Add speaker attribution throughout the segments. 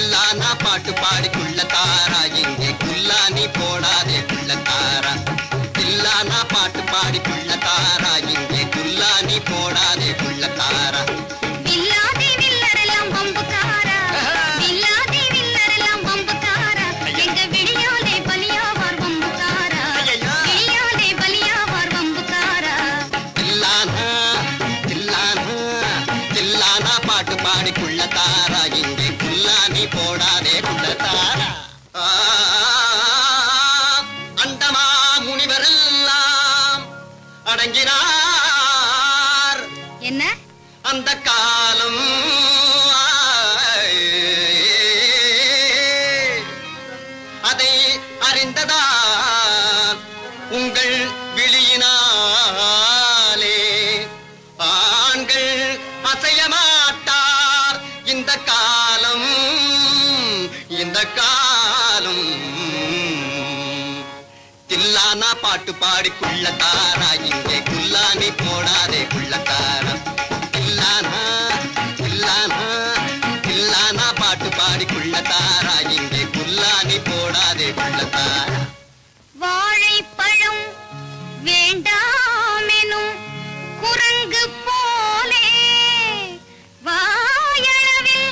Speaker 1: தில்லானா பாட்டு பாடி குள்ள தாரா இங்கே குல்லானி போடாதே குள்ள தாரா தில்லானா பாட்டு பாடி குள்ள தாரா இங்கே குல்லானி போடாதே குள்ள தாரா
Speaker 2: வில்லாதி வில்லரெல்லாம் வம்புக்காரா வில்லாதி வில்லரெல்லாம் வம்புக்காரா எங்க விழியாலே பலியாவார் வம்புக்காரா
Speaker 1: ஐயையோ.
Speaker 2: விழியாலே பலியாவார் வம்புக்காரா
Speaker 1: தில்லானா தில்லானா தில்லானா பாட்டு பாடி குள்ள தாரா இங்கே குல்லானி போடாதே குள்ள தாரா ஆ, அண்டமா முனிவரெல்லாம் அடங்கினார்
Speaker 2: என்ன
Speaker 1: அந்த காலம் அதை அறிந்ததால் உங்கள் விழியினாலே ஆண்கள் அசைய மாட்டார் இந்த காலம் இந்த காலம் தில்லானா பாட்டு பாடி குள்ள தாரா இங்கே குல்லானி போடாதே குள்ள தாரா தில்லானா தில்லானா தில்லானா பாட்டு பாடி குள்ள தாரா இங்கே குல்லானி போடாதே குள்ள தாரா
Speaker 2: வாழைப்பழம் வேண்டாமெனும் குரங்கு போலே வாயளவில்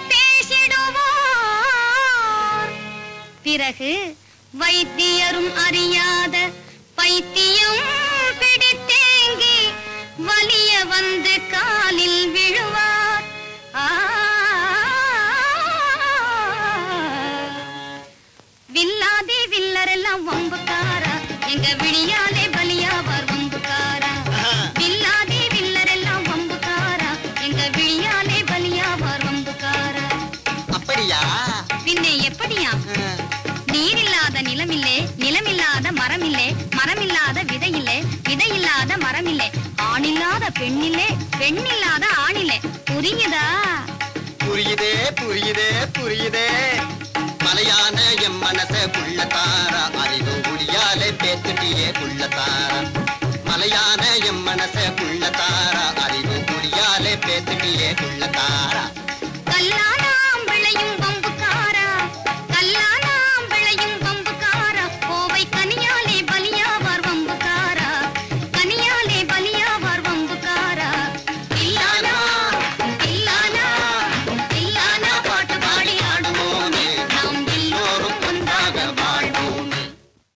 Speaker 2: பேசிடுவார் பிறகு வைத்தியரும் அறியாத பைத்தியம் பிடித்தேங்கி வலிய வந்து காலில் விழுவார் ஆ வில்லாதே வில்லரெல்லாம் வம்புக்காரா எங்க விழியாலே பலியாவார் வம்புக்காரா வில்லாதே வில்லரெல்லாம் வம்புக்காரா எங்க விழியாலே பலியாவார் வம்புக்காரா
Speaker 1: அப்படியா
Speaker 2: பின்னே எப்படியா நீரில்லாத நிலமில்லே நிலமில்லாத மரமில்லே மரமில்லாத விதையில்லே விதையில்லாத மரமில்லே ஆணில்லாத பெண்ணில்லே பெண்ணில்லாத ஆணில்லே புரியுதா
Speaker 1: புரியுதே புரியுதே புரியுதே மலையான என் மனச புள்ள தாரா அறிவு குடியாலே பேத்துட்டியே புள்ள தாரா மலையான என் மனச புள்ள தாரா அறிவு குடியாலே பேத்துட்டியே புள்ள தாரா